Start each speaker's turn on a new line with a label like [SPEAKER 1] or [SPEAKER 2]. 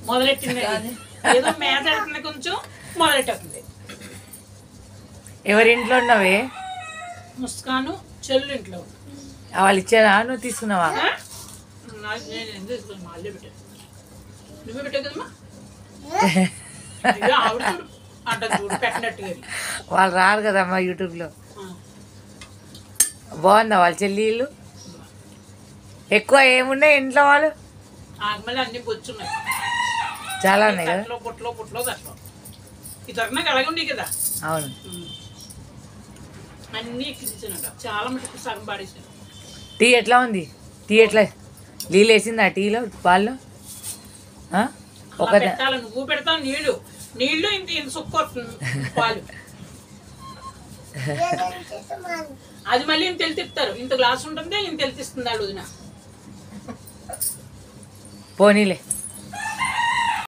[SPEAKER 1] మొదలెట్టింది అది. ఏదో మేత ఎడుతుంది కొంచెం మొదలెట్టేస్తుంది
[SPEAKER 2] ఎవరి ఇంట్లో ఉన్నావే
[SPEAKER 1] ముస్కాను చెల్లు ఇంట్లో ఉంది.
[SPEAKER 2] ఆ, వాళ్ళు ఇచ్చారా నువ్వు తీసుకున్నావా
[SPEAKER 1] ఆ? నాకు నేను ఎందుకు తీసుకున్నాను మళ్ళీ పెట్టాను నువ్వే పెట్టావు కదమ్మా అయ్యో ఆవిడ చూడు అంట చూడు పెట్టినట్టుగా ఇది.
[SPEAKER 2] వాళ్ళు రారు కదమ్మా యూట్యూబ్లో
[SPEAKER 1] ఆ.
[SPEAKER 2] బాగుందా వాళ్ళ చెల్లి ఇల్లు ఎక్కువ ఏమున్నాయి ఇంట్లో వాళ్ళు
[SPEAKER 1] ఆగమల్లి అన్ని బొచ్చున్నాయి
[SPEAKER 2] చాలా ఉన్నాయి కదా
[SPEAKER 1] తట్లో పుట్లో పుట్లో తట్లో ఈ తరగనకు అలాగే ఉండేవి కదా
[SPEAKER 2] అవును
[SPEAKER 1] ఉమ్. అన్నీ ఎక్కించానంట చాలా మటుకు సగం పాడేసాను
[SPEAKER 2] టీ ఎట్లా ఉంది టీ ఎట్లా నీళ్ళు వేసిందా టీలో పాల్లో ఆ?
[SPEAKER 1] అలా
[SPEAKER 2] ఒక
[SPEAKER 1] పెట్టాలి నువ్వు పెడతావు నీళ్లు నీళ్లు ఇంత ఇంత సుక్కు వస్తుంది పాలు అది మళ్ళీ ఇంత తెలితిస్తారు ఇంత గ్లాస్ ఉంటుంది ఇంత తెలితిస్తుంది వాళ్ళు వదిన
[SPEAKER 2] పోనీలే